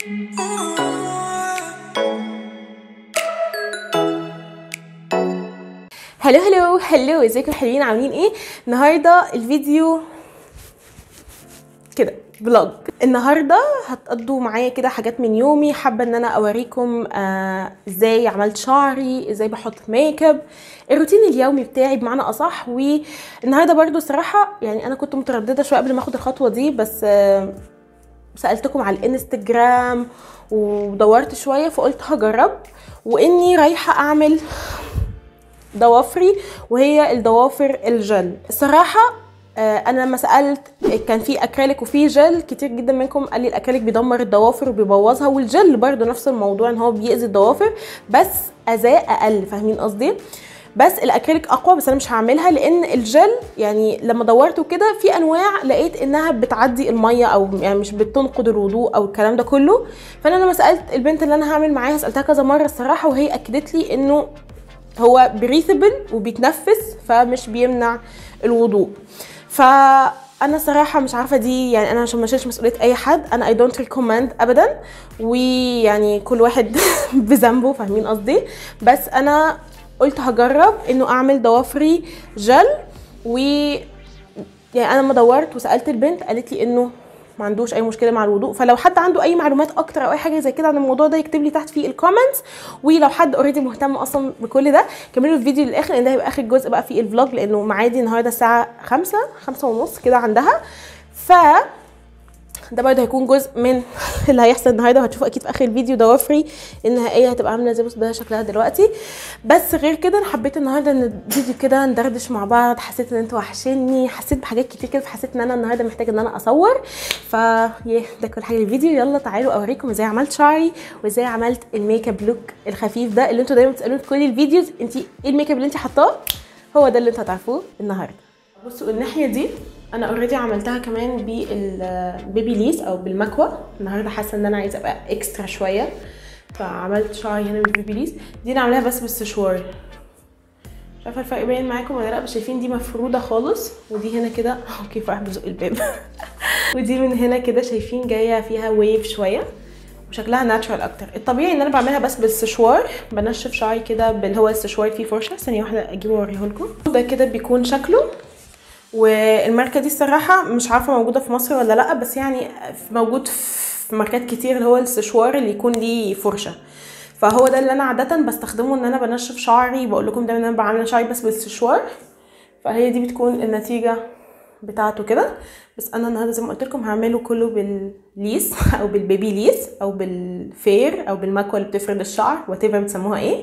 هلو هلو هلو ازيكم حلوين عاملين ايه النهارده الفيديو كده فلوج النهارده هتقضوا معايا كده حاجات من يومي حابه ان انا اوريكم آه ازاي عملت شعري ازاي بحط ميك اب الروتين اليومي بتاعي بمعنى اصح والنهارده برضو الصراحه يعني انا كنت متردده شويه قبل ما اخد الخطوه دي بس آه سالتكم على الانستجرام ودورت شويه فقلت هجرب واني رايحه اعمل ضوافري وهي الضوافر الجل الصراحه انا لما سالت كان في اكريليك وفي جل كتير جدا منكم قال لي الاكريليك بيدمر الضوافر وبيبوظها والجل برضو نفس الموضوع ان هو بيأذي الضوافر بس اذاه اقل فاهمين قصدي بس الاكريليك اقوى بس انا مش هعملها لان الجل يعني لما دورت وكده في انواع لقيت انها بتعدي الميه او يعني مش بتنقض الوضوء او الكلام ده كله فانا لما سالت البنت اللي انا هعمل معاها سالتها كذا مره الصراحه وهي اكدت لي انه هو بريثبل وبيتنفس فمش بيمنع الوضوء فانا صراحه مش عارفه دي يعني انا عشان ما اشيلش مسؤوليه اي حد انا اي دونت ريكومند ابدا ويعني كل واحد بذنبه فاهمين قصدي بس انا قلت هجرب انه اعمل ضوافري جل و يعني انا لما دورت وسالت البنت قالت لي انه ما عندوش اي مشكله مع الوضوء فلو حد عنده اي معلومات اكتر او اي حاجه زي كده عن الموضوع ده يكتب لي تحت في الكومنتس ولو حد اوريدي مهتم اصلا بكل ده كملوا الفيديو للاخر لان ده هيبقى اخر جزء بقى في الفلوج لانه معادي النهارده الساعه خمسة خمسة ونص كده عندها ف ده برضه هيكون جزء من اللي هيحصل النهارده وهتشوفوا اكيد في اخر الفيديو ضوافري النهائيه هتبقى عامله ازاي بصوا ده شكلها دلوقتي بس غير كده انا حبيت النهارده ان الفيديو كده ندردش مع بعض حسيت ان انتوا وحشيني حسيت بحاجات كتير كده فحسيت ان انا النهارده محتاجه ان انا اصور ف ده كل حاجه الفيديو يلا تعالوا اوريكم ازاي عملت شعري وازاي عملت الميك اب لوك الخفيف ده اللي انتوا دايما بتسالوني في كل الفيديوز انت ايه الميك اب اللي انت حاطاه هو ده اللي انتوا هتعرفوه النهارده بصوا الناحيه دي انا اوريدي عملتها كمان بالبيبي ليس او بالمكوى النهارده حاسه ان انا عايزه ابقى اكسترا شويه فعملت شعري هنا بالبيبي ليس دي انا عاملاها بس بالسشوار مش عارفه الفرق باين معاكم ولا لا بس شايفين دي مفروده خالص ودي هنا كده اوكي فرح بزق الباب ودي من هنا كده شايفين جايه فيها ويف شويه وشكلها ناتشرال اكتر الطبيعي ان انا بعملها بس بالسشوار بنشف شعري كده اللي هو السشوار فيه فرشه ثانيه واحده اجيبه واوريه لكم ده كده بيكون شكله والماركه دي الصراحه مش عارفه موجوده في مصر ولا لا بس يعني موجود في ماركات كتير اللي هو السشوار اللي يكون ليه فرشه فهو ده اللي انا عاده بستخدمه ان انا بنشف شعري بقول لكم دايما ان انا بعمل شعري بس بالسشوار فهي دي بتكون النتيجه بتاعته كده بس انا النهارده زي ما قلت لكم هعمله كله بالليس او بالبيبي ليس او بالفير او بالمكوى اللي بتفرد الشعر وات بتسموها ايه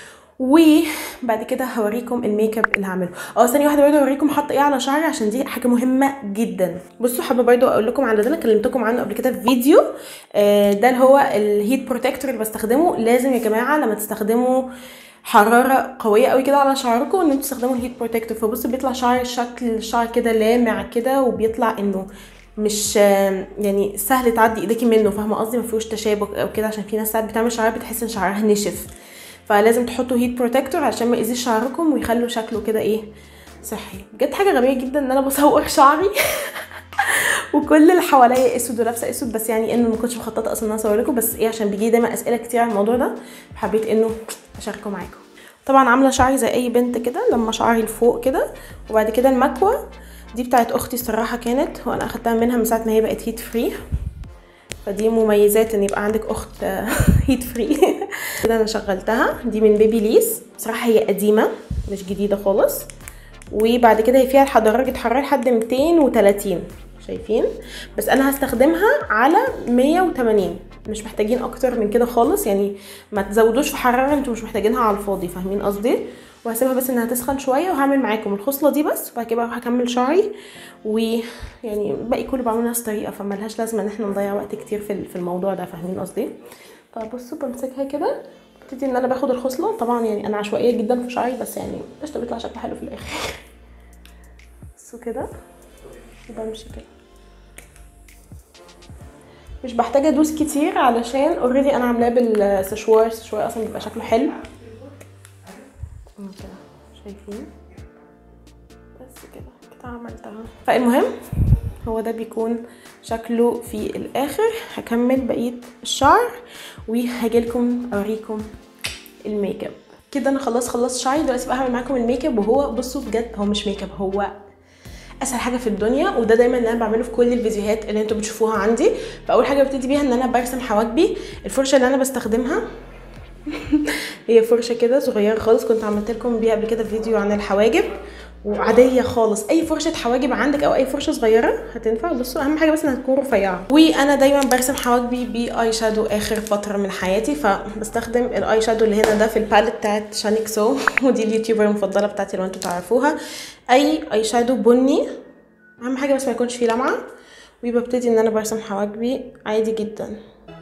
وبعد كده هوريكم الميك اب اللي هعمله اه ثانيه واحده برده هوريكم حاطه ايه على شعري عشان دي حاجه مهمه جدا بصوا حابه برده اقول لكم على ده انا كلمتكم عنه قبل كده في فيديو آه ده اللي هو الهيت بروتكتور اللي بستخدمه لازم يا جماعه لما تستخدموا حراره قويه قوي كده على شعركم ان انتوا تستخدموا الهيت بروتكتور فبصوا بيطلع شعر شكل الشعر كده لامع كده وبيطلع انه مش يعني سهل تعدي ايديكي منه فاهمه قصدي ما فيهوش تشابك او كده عشان في ناس ساعات بتعمل شعرها بتحس ان شعرها نشف فلازم تحطوا هيت بروتكتور عشان ما يأذيش شعركم ويخلوا شكله كده ايه صحي بجد حاجه غبيه جدا ان انا بصور شعري وكل اللي حواليا اسود ولابسه اسود بس يعني انه ما كنتش مخططه اصلا ان انا اصور لكم بس ايه عشان بيجي دايما اسئله كتير عن الموضوع ده فحبيت انه اشاركه معاكم طبعا عامله شعري زي اي بنت كده لما شعري لفوق كده وبعد كده المكوى دي بتاعت اختي الصراحه كانت وانا اخدتها منها من ساعه ما هي بقت هيت فري فدي مميزات ان يبقى عندك اخت هيت فري كده انا شغلتها دي من بيبي ليس بصراحه هي قديمه مش جديده خالص وبعد كده هي فيها درجه حراره لحد 230 شايفين بس انا هستخدمها على 180 مش محتاجين اكتر من كده خالص يعني ما تزودوش في حراره انتوا مش محتاجينها على الفاضي فاهمين قصدي وهسيبها بس انها تسخن شويه وهعمل معاكم الخصله دي بس وبعد كده هكمل شعري ويعني الباقي كله بعمله نفس الطريقه فملهاش لازمه ان احنا نضيع وقت كتير في في الموضوع ده فاهمين قصدي فبصوا بمسكها كده ابتدي ان انا باخد الخصله طبعا يعني انا عشوائيه جدا في شعري بس يعني قشطه بيطلع شكله حلو في الاخر بصوا كده وبمشي كده مش بحتاج ادوس كتير علشان اوريدي انا عاملاه بالسشوار السشوار اصلا بيبقى شكله حلو كده شايفين بس كده كده عملتها فالمهم هو ده بيكون شكله في الاخر هكمل بقيه الشعر وهجيلكم اوريكم الميك اب كده انا خلاص خلصت شعري دلوقتي بقى هعمل معاكم الميك اب وهو بصوا بجد هو مش ميك اب هو اسهل حاجه في الدنيا وده دايما اللي انا بعمله في كل الفيديوهات اللي انتوا بتشوفوها عندي فاول حاجه ببتدي بيها ان انا برسم حواجبي الفرشه اللي انا بستخدمها هي فرشه كده صغيره خالص كنت عملت لكم بيها قبل كده فيديو عن الحواجب وعاديه خالص اي فرشه حواجب عندك او اي فرشه صغيره هتنفع بصوا اهم حاجه بس انها تكون رفيعه وانا دايما برسم حواجبي باي شادو اخر فتره من حياتي فبستخدم الاي شادو اللي هنا ده في الباليت بتاعت شانيكسو ودي اليوتيوبر المفضله بتاعتي لو انتوا تعرفوها اي اي شادو بني اهم حاجه بس ما يكونش فيه لمعه وببتدي ان انا برسم حواجبي عادي جدا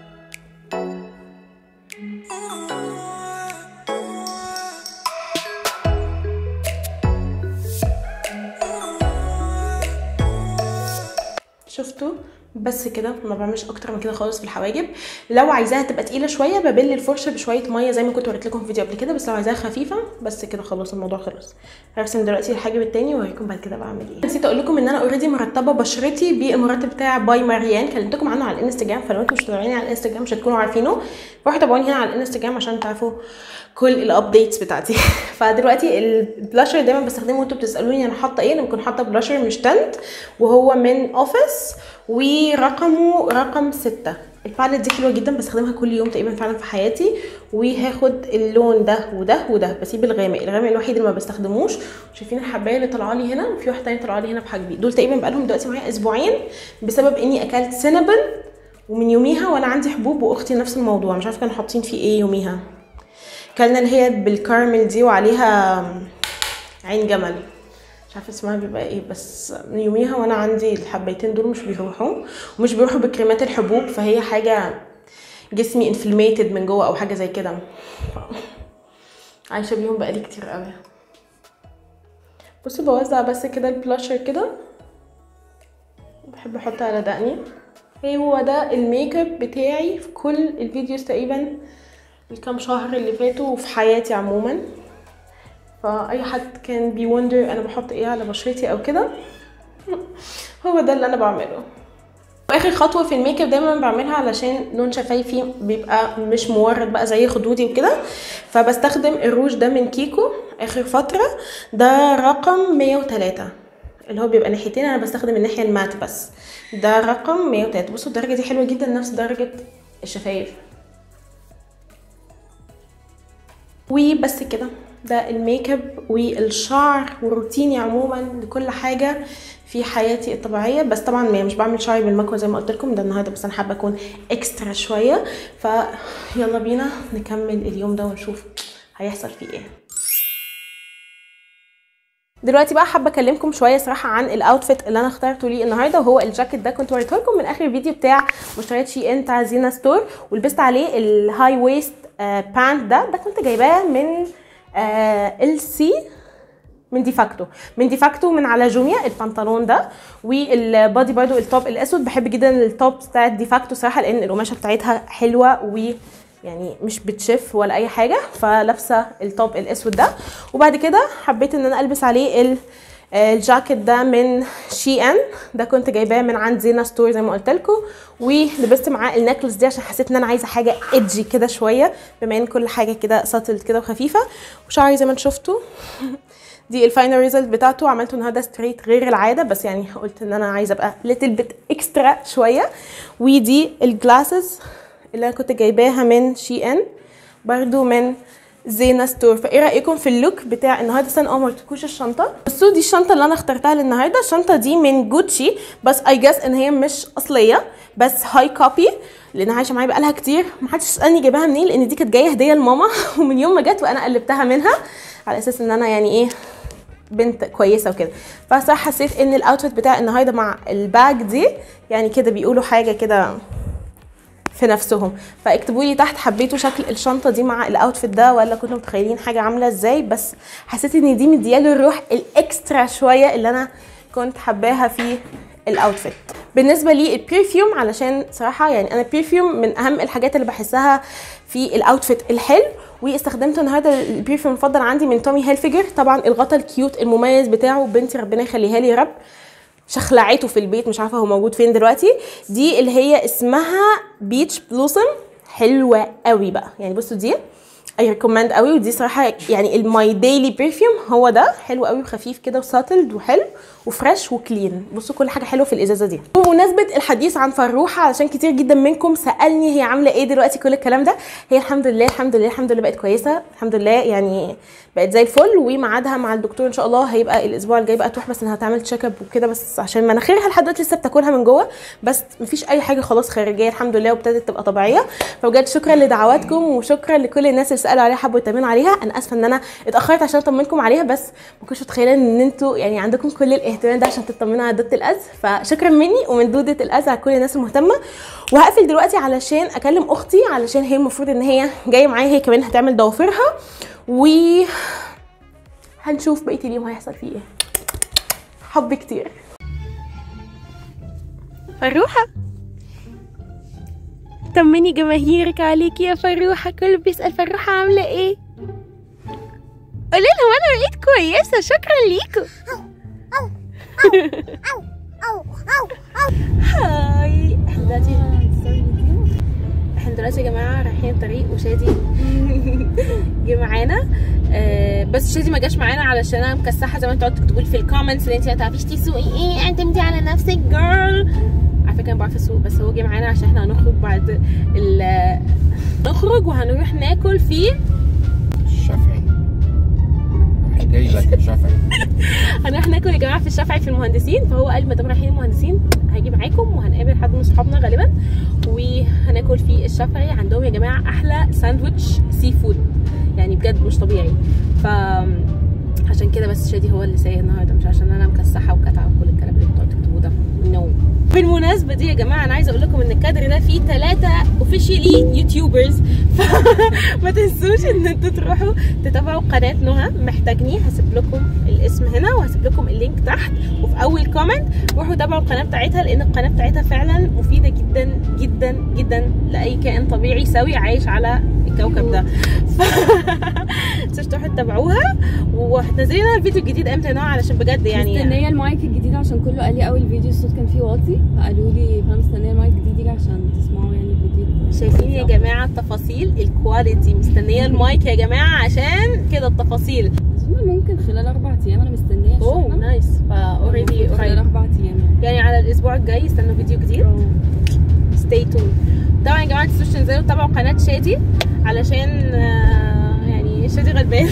شفتوا بس كده ما بعملش اكتر من كده خالص في الحواجب لو عايزاها تبقى تقيله شويه ببل الفرشه بشويه ميه زي ما كنت وريت لكم في فيديو قبل كده بس لو عايزاها خفيفه بس كده خلاص الموضوع خلص هرسم دلوقتي الحاجب التاني واوريكم بعد كده بعمل ايه نسيت اقول لكم ان انا اوريدي مرتبه بشرتي بالمرتب بتاع باي ماريان كلمتكم عنه على الانستجرام فلو انتم مش متابعيني على الانستجرام مش هتكونوا عارفينه روحوا تابعوني هنا على الانستجرام عشان تعرفوا كل الابديتس بتاعتي فدلوقتي البلاشر دايما بستخدمه وانتوا بتسالوني انا حاطه ايه انا بكون حاطه بلاشر مش تنت وهو من اوفيس ورقمه رقم ستة الباليت دي حلوه جدا بستخدمها كل يوم تقريبا فعلا في حياتي وهاخد اللون ده وده وده بسيب الغامق الغامق الوحيد اللي ما بستخدموش شايفين الحبايه اللي طالعه لي هنا وفي واحده تانية طالعه لي هنا بحاجبي دول تقريبا بقالهم دلوقتي معايا اسبوعين بسبب اني اكلت سينابل ومن يوميها وانا عندي حبوب واختي نفس الموضوع مش عارفه كانوا حاطين فيه ايه يوميها كلنا اللي هي بالكارمل دي وعليها عين جمل مش عارفه اسمها بيبقى ايه بس من يوميها وانا عندي الحبيتين دول مش بيروحوا ومش بيروحوا بكريمات الحبوب فهي حاجه جسمي انفلميتد من جوه او حاجه زي كده عايشه بيهم بقالي كتير قوي بصوا بوزع بس كده البلاشر كده بحب احطه على دقني هو ده الميك اب بتاعي في كل الفيديوز تقريبا الكام شهر اللي فاتوا وفي حياتي عموما فاي حد كان بيوندر انا بحط ايه على بشرتي او كده هو ده اللي انا بعمله واخر خطوه في الميك اب دايما بعملها علشان لون شفايفي بيبقى مش مورد بقى زي خدودي وكده فبستخدم الروج ده من كيكو اخر فتره ده رقم 103 اللي هو بيبقى ناحيتين انا بستخدم الناحيه المات بس ده رقم 103 بصوا الدرجه دي حلوه جدا نفس درجه الشفايف وبس كده ده الميك اب والشعر وروتيني عموما لكل حاجه في حياتي الطبيعيه بس طبعا مش بعمل شعري بالمكوى زي ما قلت لكم ده النهارده بس انا حابه اكون اكسترا شويه فيلا بينا نكمل اليوم ده ونشوف هيحصل فيه ايه دلوقتي بقى حابه اكلمكم شويه صراحه عن الاوتفيت اللي انا اخترته ليه النهارده وهو الجاكيت ده كنت وريته لكم من اخر فيديو بتاع مشتريات شي ان بتاع زينا ستور ولبست عليه الهاي ويست بانت ده ده كنت جايباه من ال سي من ديفاكتو من ديفاكتو من على جوميا البنطلون ده والبادي برضو التوب الاسود بحب جدا التوب بتاعت ديفاكتو صراحه لان القماشه بتاعتها حلوه و يعني مش بتشف ولا اي حاجه فلابسه التوب الاسود ده وبعد كده حبيت ان انا البس عليه ال الجاكيت ده من شي ان ده كنت جايباه من عند زينا ستور زي ما قلت لكم ولبست معاه النكلس دي عشان حسيت ان انا عايزه حاجه ادجي كده شويه بما ان كل حاجه كده ساتل كده وخفيفه وشعري زي ما انتم شفتوا دي الفاينل ريزلت بتاعته عملته النهارده ستريت غير العاده بس يعني قلت ان انا عايزه ابقى ليتل بيت اكسترا شويه ودي الجلاسز اللي انا كنت جايباها من شي ان برضو من زينا ستور فايه رايكم في اللوك بتاع النهارده استنى اه ما قلتلكوش الشنطه بصوا دي الشنطه اللي انا اخترتها للنهارده الشنطه دي من جوتشي بس اي جاس ان هي مش اصليه بس هاي كوبي لان عايشه معايا بقالها كتير محدش يسالني جايباها منين لان دي كانت جايه هديه لماما ومن يوم ما جت وانا قلبتها منها على اساس ان انا يعني ايه بنت كويسه وكده فصراحه حسيت ان الاوتفيت بتاع النهارده مع الباج دي يعني كده بيقولوا حاجه كده في نفسهم فاكتبوا لي تحت حبيتوا شكل الشنطه دي مع الاوتفيت ده ولا كنتوا متخيلين حاجه عامله ازاي بس حسيت ان دي مدياله الروح الاكسترا شويه اللي انا كنت حباها في الاوتفيت بالنسبه لي البرفيوم علشان صراحه يعني انا البرفيوم من اهم الحاجات اللي بحسها في الاوتفيت الحلو واستخدمت النهارده البرفيوم المفضل عندي من تومي هيلفيجر طبعا الغطا الكيوت المميز بتاعه بنتي ربنا يخليها لي يا رب شخلعته في البيت مش عارفه هو موجود فين دلوقتي دي اللي هي اسمها بيتش بلوسم حلوه قوي بقى يعني بصوا دي اي ريكومند قوي ودي صراحه يعني الماي ديلي برفيوم هو ده حلو قوي وخفيف كده وساتلد وحلو وفريش وكلين بصوا كل حاجه حلوه في الازازه دي بمناسبه الحديث عن فروحه علشان كتير جدا منكم سالني هي عامله ايه دلوقتي كل الكلام ده هي الحمد لله الحمد لله الحمد لله بقت كويسه الحمد لله يعني بقت زي الفل وميعادها مع الدكتور ان شاء الله هيبقى الاسبوع الجاي بقى تروح بس انها تعمل تشيك اب وكده بس عشان مناخيرها لحد دلوقتي لسه بتاكلها من جوه بس مفيش اي حاجه خلاص خارجيه الحمد لله وابتدت تبقى طبيعيه فبجد شكرا لدعواتكم وشكرا لكل الناس اللي سالوا عليها حبوا يطمنوا عليها انا اسفه ان انا اتاخرت عشان اطمنكم عليها بس ما كنتش متخيله ان انتوا يعني عندكم كل الاهتمام ده عشان تطمنوا على دوده الاز فشكرا مني ومن دوده الاز على كل الناس المهتمه وهقفل دلوقتي علشان اكلم اختي علشان هي المفروض ان هي جايه معايا هي كمان هتعمل ضوافرها و هنشوف بقيه اليوم هيحصل فيه ايه حب كتير فروحه طمني جماهيرك عليكي يا فروحه كله بيسال فروحه عامله ايه قولي لهم انا بقيت كويسه شكرا ليكم هاي احنا دلوقتي احنا دلوقتي يا جماعه رايحين الطريق وشادي جه معانا آه بس شادي ما جاش معانا علشان انا مكسحه زي ما انتوا قعدتوا تكتبوا لي في الكومنتس ان انت ما تعرفيش تسوقي ايه اعتمدي على نفسك جيرل على فكره انا بعرف اسوق بس هو جه معانا عشان احنا هنخرج بعد ال نخرج وهنروح ناكل في الشافعي جاي لك الشافعي هنروح ناكل يا جماعه في الشافعي في المهندسين فهو قال ما دام رايحين المهندسين هاجي معاكم وهنقابل حد من صحابنا غالبا وهناكل في الشافعي عندهم يا جماعه احلى ساندوتش سي فود يعني بجد مش طبيعي ف عشان كده بس شادي هو اللي سايق النهارده مش عشان انا مكسحه وكاتعه وكل الكلام اللي بتقعدوا تكتبوه ده نو بالمناسبه دي يا جماعه انا عايزه اقول لكم ان الكادر ده فيه ثلاثه اوفيشالي يوتيوبرز فما تنسوش ان انتوا تروحوا تتابعوا قناه نهى محتاجني هسيب لكم الاسم هنا وهسيب لكم اللينك تحت وفي اول كومنت روحوا تابعوا القناه بتاعتها لان القناه بتاعتها فعلا مفيده جدا جدا جدا لاي كائن طبيعي سوي عايش على الكوكب ده ف تنسوش تروحوا تتابعوها وهتنزلي لنا الفيديو الجديد امتى يا نهى علشان بجد يعني مستنيه المايك الجديد عشان كله قال لي اول فيديو الصوت كان فيه واطي فقالوا لي فانا مستنيه المايك الجديد يجي عشان تسمعوا يعني الفيديو شايفين يا جماعه التفاصيل الكواليتي مستنيه المايك يا جماعه عشان كده التفاصيل اظن ممكن خلال اربع ايام انا مستنيه اوه الشحنة. نايس فا اوريدي خلال قريب اربع ايام يعني يعني على الاسبوع الجاي استنوا فيديو جديد ستي تون طبعا يا جماعه تنسوش تنزلوا تتابعوا قناه شادي علشان آه، يعني شادي غلبان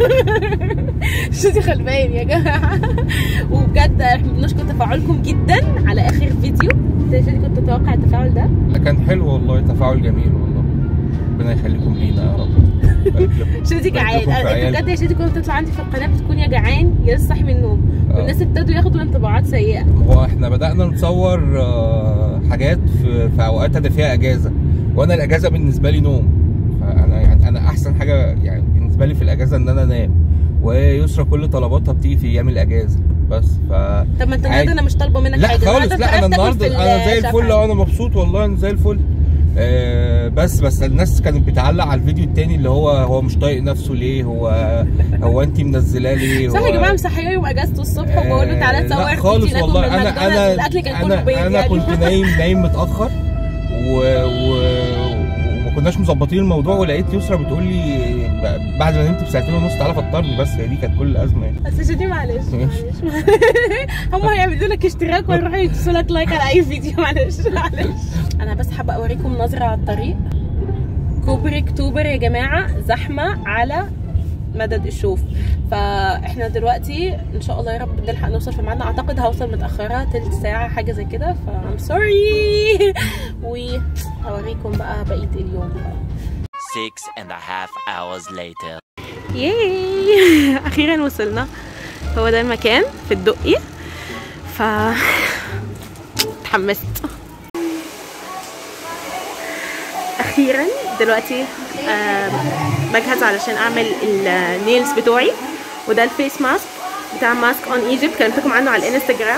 شادي غلبان يا جماعه وبجد احنا بنشكر تفاعلكم جدا على اخر فيديو انت يا شادي كنت تتوقع التفاعل ده لا كان حلو والله تفاعل جميل والله ربنا يخليكم لينا يا رب يبارك لكم. شادي يبارك جعان لكم في أنا- انت عيالكم. بجد يا شادي كنت تطلع عندي في القناه بتكون يا جعان يا لسه صاحي من النوم آه. والناس ابتدوا ياخدوا انطباعات سيئه هو احنا بدأنا نصور آه، حاجات في, في اوقات انا فيها اجازة وانا الاجازة بالنسبة لي نوم فانا يعني انا احسن حاجة يعني بالنسبة لي في الاجازة ان انا انام ويسرى كل طلباتها بتيجي في ايام الاجازة بس ف طب ما انت عادي. النهارده انا مش طالبه منك لا حاجه خالص النهاردة لا انا انت رايح تاكل النهارده في انا زي الفل الشافعي. انا مبسوط والله انا زي الفل آه بس بس الناس كانت بتعلق على الفيديو التاني اللي هو هو مش طايق نفسه ليه هو هو انت منزلاه ليه صح هو يا جماعه مصحيه يوم اجازته الصبح وبقول له تعالى آه، تصور لا خالص فيديو ناكل والله من انا ماكدونالدز انا والاكل كان كله انا بيض انا يعني. كنت نايم نايم متاخر و, و وما كناش مظبطين الموضوع ولقيت يسرا بتقول لي ب- بعد ما نمت بساعتين ونص تعالى فطرني بس هي دي كانت كل الازمه يعني بس شدي معلش ماشي. معلش هم هيعملوا لك اشتراك ويروحوا يدوسوا لك لايك على اي فيديو معلش معلش انا بس حابه اوريكم نظره على الطريق كوبري اكتوبر يا جماعه زحمه على مدد الشوف فاحنا دلوقتي ان شاء الله يا رب نلحق نوصل في ميعادنا اعتقد هوصل متاخره تلت ساعه حاجه زي كده فام سوري وهوريكم بقى بقيه اليوم Six and a half hours later. ياي اخيرا وصلنا هو ده المكان في الدقي ف اتحمست اخيرا دلوقتي آم، بجهز علشان اعمل النيلز بتوعي وده الفيس ماسك بتاع ماسك اون ايجيبت كلمتكم عنه على الانستجرام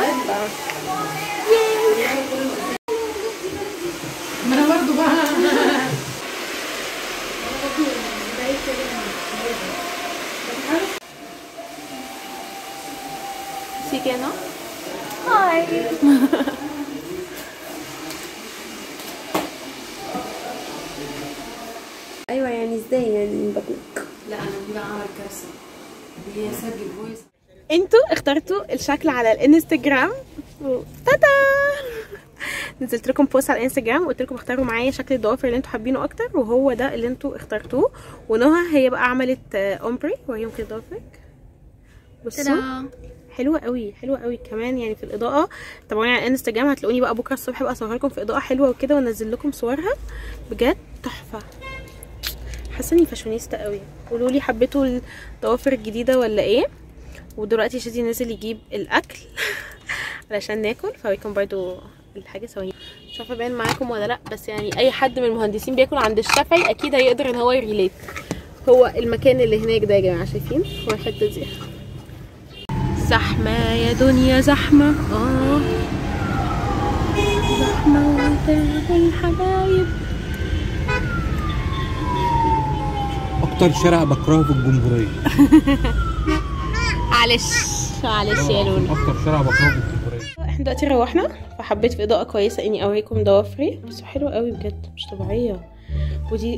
سي كده ايوه يعني ازاي يعني بطنك لا انا دي بقى عمل كارثه دي سجل فويس انتوا اخترتوا الشكل على الانستجرام و- تاتا نزلت لكم بوست على الانستجرام وقلت لكم اختاروا معايا شكل الضوافر اللي انتوا حابينه اكتر وهو ده اللي انتوا اخترتوه ونهى هي بقى عملت آه، اومبري وريهم كده ضوافرك بصوا حلوه قوي حلوه قوي كمان يعني في الاضاءه طبعا على الانستجرام هتلاقوني بقى بكره الصبح بقى اصور لكم في اضاءه حلوه وكده وانزل لكم صورها بجد تحفه حاسه اني فاشونيستا قوي قولوا لي حبيتوا الضوافر الجديده ولا ايه ودلوقتي شادي نازل يجيب الاكل علشان ناكل فبيكون برضو الحاجه سويه مش عارفه باين معاكم ولا لا بس يعني اي حد من المهندسين بياكل عند الشافعي اكيد هيقدر ان هو يريليت هو المكان اللي هناك ده يا جماعه شايفين هو الحته دي زحمه يا دنيا زحمه اه زحمه وتاخد الحبايب اكتر شارع بكرهه في الجمهوريه معلش معلش يا لولو اكتر شارع بكرهه في الجمهوريه احنا دلوقتي روحنا فحبيت في اضاءة كويسة اني اوريكم ضوافري بس حلوة قوي بجد مش طبيعية ودي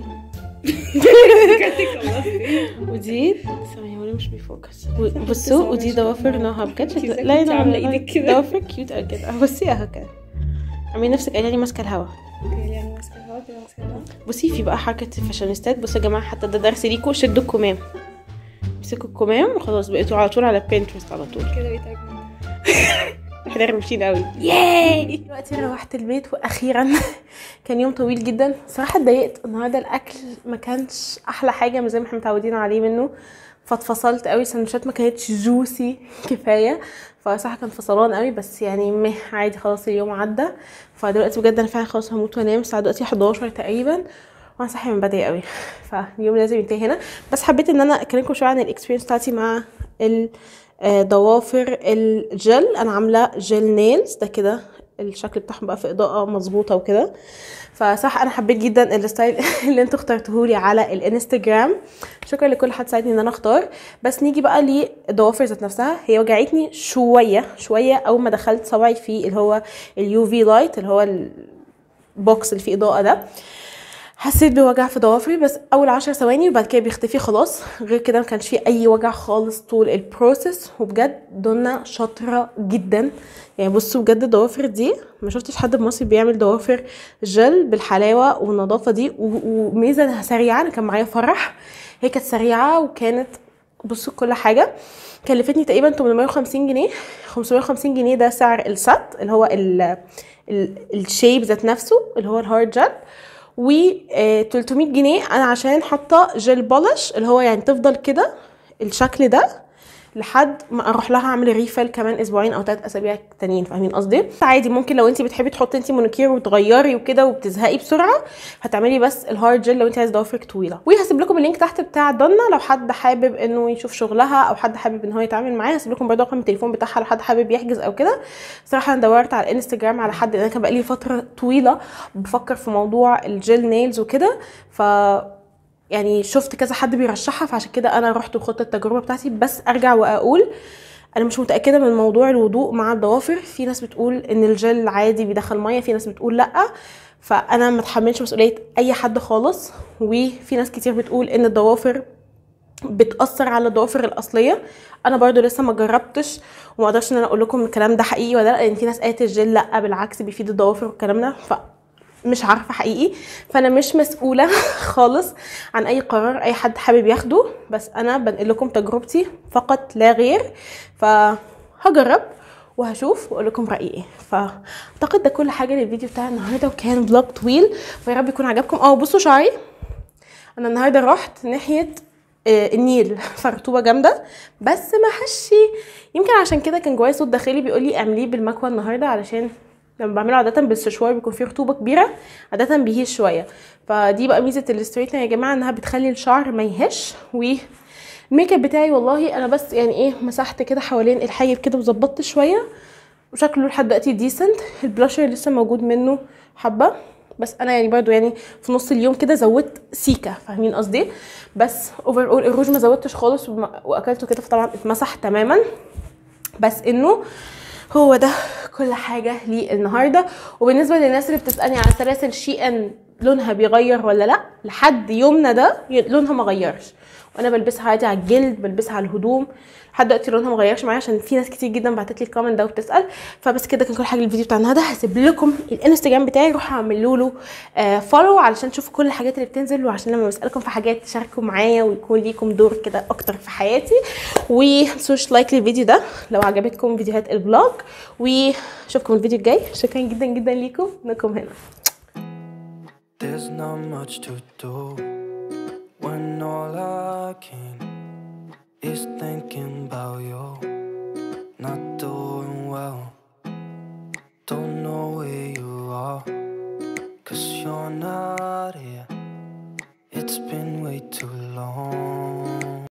ودي ثانية هو ليه مش بيفوكس و- بصوا ودي ضوافر نهى بجد شكل لا كنتي لا عاملة لا إيدك كده. ضوافر كيوت قوي كده أهو بصي اهو كده عاملين نفسك قايله لي ماسكه الهوا يعني ماسكه الهوا كده ماسكه الهوا بصي في بقى حركه الفاشونيستات بصوا يا جماعه حتى ده درس ليكوا شدوا الكمام امسكوا الكمام وخلاص بقيتوا على طول على بينترست على طول كده بقيت اجمل احنا روشين قوي ياي دلوقتي روحت البيت واخيرا كان يوم طويل جدا صراحه اتضايقت النهارده الاكل ما كانش احلى حاجه من زي ما احنا متعودين عليه منه فاتفصلت قوي السندوتشات ما كانتش جوسي كفايه فصراحه كان فصلان قوي بس يعني مه عادي خلاص اليوم عدى فدلوقتي بجد انا فعلا خلاص هموت وانام الساعه دلوقتي 11 تقريبا وانا صاحيه من بدري قوي فاليوم لازم ينتهي هنا بس حبيت ان انا اكلمكم شويه عن الاكسبيرينس بتاعتي مع ال آه، ضوافر الجل انا عامله جل نيلز ده كده الشكل بتاعهم بقى في اضاءه مظبوطه وكده فصح انا حبيت جدا الستايل اللي انتوا اخترتوه لي على الانستجرام شكرا لكل حد ساعدني ان انا اختار بس نيجي بقى للضوافر ذات نفسها هي وجعتني شويه شويه اول ما دخلت صبعي في اللي هو اليو في لايت اللي هو البوكس اللي فيه اضاءه ده حسيت بوجع في ضوافري بس اول عشر ثواني وبعد كده بيختفي خلاص غير كده ما كانش فيه اي وجع خالص طول البروسيس وبجد دنا شاطره جدا يعني بصوا بجد الضوافر دي ما شفتش حد في مصر بيعمل ضوافر جل بالحلاوه والنظافه دي و- وميزه انها سريعه انا كان معايا فرح هي كانت سريعه وكانت بصوا كل حاجه كلفتني تقريبا 850 جنيه 550 جنيه ده سعر الست اللي هو ال ال- الشيب ذات نفسه اللي هو الهارد جل و آه، 300 جنيه انا عشان حاطه جل بولش اللي هو يعني تفضل كده الشكل ده لحد ما اروح لها اعمل ريفل كمان اسبوعين او ثلاث اسابيع تانيين فاهمين قصدي عادي ممكن لو انت بتحبي تحطي انت مونوكير وتغيري وكده وبتزهقي بسرعه هتعملي بس الهارد جل لو انت عايزه ضوافرك طويله وهسيب لكم اللينك تحت بتاع ضنا لو حد حابب انه يشوف شغلها او حد حابب ان هو يتعامل معاها هسيب لكم برضه رقم التليفون بتاعها لو حد حابب يحجز او كده صراحه انا دورت على الانستجرام على حد انا كان بقالي فتره طويله بفكر في موضوع الجل نيلز وكده ف يعني شفت كذا حد بيرشحها فعشان كده انا رحت وخدت التجربه بتاعتي بس ارجع واقول انا مش متاكده من موضوع الوضوء مع الضوافر في ناس بتقول ان الجل عادي بيدخل ميه في ناس بتقول لا فانا ما اتحملش مسؤوليه اي حد خالص وفي ناس كتير بتقول ان الضوافر بتاثر على الضوافر الاصليه انا برضو لسه ما جربتش وما اقدرش ان انا اقول لكم الكلام ده حقيقي ولا لا لان في ناس قالت الجل لا بالعكس بيفيد الضوافر والكلام ده ف مش عارفه حقيقي فانا مش مسؤوله خالص عن اي قرار اي حد حابب ياخده بس انا بنقل لكم تجربتي فقط لا غير فهجرب وهشوف واقول لكم رايي ايه فاعتقد ده كل حاجه للفيديو بتاع النهارده وكان فلوج طويل ويا رب يكون عجبكم اه بصوا شعري انا النهارده رحت ناحيه آه، النيل فرطوبه جامده بس ما حشي يمكن عشان كده كان جوايا صوت داخلي بيقول لي اعمليه بالمكوى النهارده علشان لما بعمله عاده بالسشوار بيكون فيه رطوبه كبيره عاده بيهش شويه فدي بقى ميزه الاستريتنر يا جماعه انها بتخلي الشعر ما يهش والميك اب بتاعي والله انا بس يعني ايه مسحت كده حوالين الحاجب كده وظبطت شويه وشكله لحد دلوقتي ديسنت البلاشر لسه موجود منه حبه بس انا يعني برضو يعني في نص اليوم كده زودت سيكه فاهمين قصدي بس اوفر اول الروج ما زودتش خالص وما- واكلته كده فطبعا اتمسح تماما بس انه هو ده كل حاجه للنهارده وبالنسبه للناس اللي بتسالني على سلاسل شي ان لونها بيغير ولا لا لحد يومنا ده لونها ما غيرش وانا بلبسها عادي على الجلد بلبسها على الهدوم لحد دلوقتي لونها ما غيرش معايا عشان في ناس كتير جدا بعتت لي الكومنت ده وبتسال فبس كده كان كل حاجه الفيديو بتاع النهارده هسيب لكم الانستجرام بتاعي روحوا اعملوا له آه فولو علشان تشوفوا كل الحاجات اللي بتنزل وعشان لما بسالكم في حاجات تشاركوا معايا ويكون ليكم دور كده اكتر في حياتي ومتنسوش لايك للفيديو ده لو عجبتكم فيديوهات الفلوج واشوفكم الفيديو الجاي شكرا جدا جدا ليكم انكم هنا There's not much to do when all I can is thinking about